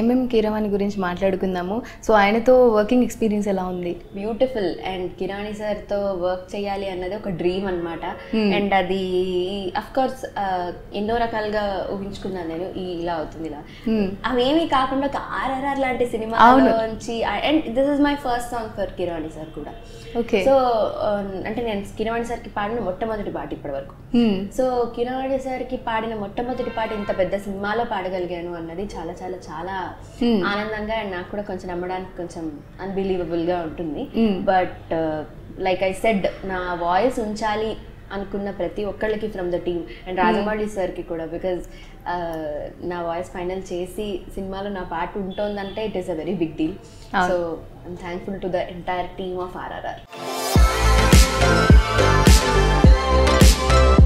MM Keeravani గురించి మాట్లాడుకుందాము so ఆయనతో వర్కింగ్ ఎక్స్పీరియన్స్ ఎలా ఉంది బ్యూటిఫుల్ అండ్ కిరాణి సార్తో వర్క్ చేయాలి అన్నది ఒక డ్రీమ్ అన్నమాట అండ్ అది అఫ్ కోర్స్ ఎన్నో రకాలుగా ఊహించుకున్నాను నేను ఈ ఇలా అవుతుంది ఇలా అవేమీ కాకుండా ఒక ఆర్ఆర్ఆర్ లాంటి సినిమాలోంచి and this is my first song for Keeravani sir కూడా ఓకే సో అంటే నేను కిరవాణి సార్కి పాడిన మొట్టమొదటి పాట ఇప్పటి వరకు సో కిరవాణి సార్కి పాడిన మొట్టమొదటి పాట ఇంత పెద్ద సినిమాలో పాడగలిగాను అన్నది చాలా చాలా చాలా ఆనందంగా అండ్ నాకు కూడా కొంచెం నమ్మడానికి కొంచెం అన్బిలీవబుల్ గా ఉంటుంది బట్ లైక్ ఐ సెడ్ నా వాయిస్ ఉంచాలి అనుకున్న ప్రతి ఒక్కళ్ళకి from the team and Rajamouli సార్కి కూడా బికాజ్ నా వాయిస్ ఫైనల్ చేసి సినిమాలో నా పాట ఉంటుందంటే it is a very big deal so I'm thankful to the entire team of RRR